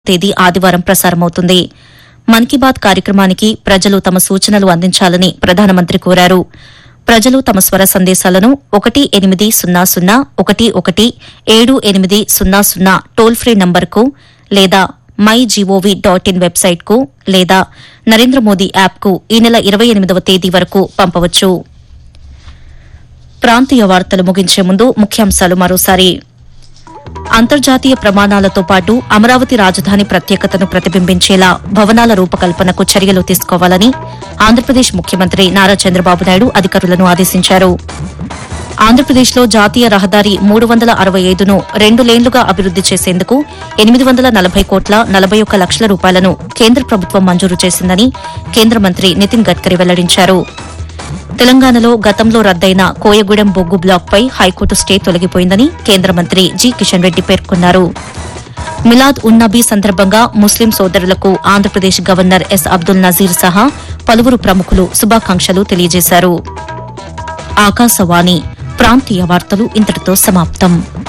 తేదీ ఆదివారం ప్రసారమవుతుంది మన్ కీ బాత్ కార్యక్రమానికి ప్రజలు తమ సూచనలు అందించాలని ప్రధానమంత్రి కోరారు ప్రజలు తమ స్వర సందేశాలను ఒకటి ఎనిమిది సున్నా సున్నా ఒకటి ఒకటి ఏడు ఎనిమిది సున్నా సున్నా టోల్ ఫ్రీ నంబర్కు లేదా మై జీఓవీ డాట్ ఇన్ వెబ్సైట్కు లేదా నరేంద్ర మోదీ యాప్కు ఈ నెల ఇరవై ఎనిమిదవ తేదీ వరకు పంపవచ్చు ప్రాంతీయ వార్తలు ముగించే ముందు ముఖ్యాంశాలు మరోసారి అంతర్జాతీయ ప్రమాణాలతో పాటు అమరావతి రాజధాని ప్రత్యేకతను ప్రతిబింబించేలా భవనాల రూపకల్పనకు చర్యలు తీసుకోవాలని ఆంధ్రప్రదేశ్ ముఖ్యమంత్రి నారా చంద్రబాబు నాయుడు అధికారులను ఆదేశించారు ఆంధ్రప్రదేశ్లో జాతీయ రహదారి మూడు వందల అరవై ఐదును రెండు లేన్లుగా అభివృద్ది చేసేందుకు ఎనిమిది వందల నలభై కోట్ల నలభై ఒక్క లక్షల రూపాయలను కేంద్ర ప్రభుత్వం మంజూరు చేసిందని కేంద్ర మంత్రి నితిన్ గడ్కరీ వెల్లడించారు తెలంగాణలో గతంలో రద్దయిన కోయగూడెం బొగ్గు బ్లాక్పై హైకోర్టు స్టే తొలగిపోయిందని కేంద్ర మంత్రి జి కిషన్ రెడ్డి పేర్కొన్నారు మిలాద్ ఉన్ నబీ సందర్భంగా ముస్లిం సోదరులకు ఆంధ్రప్రదేశ్ గవర్నర్ ఎస్ అబ్దుల్ నజీర్ సహా పలువురు ప్రముఖులు శుభాకాంక్షలు తెలియజేశారు ఆకాశవాణి ప్రాంతీయ వార్తలు ఇంతటితో సమాప్తం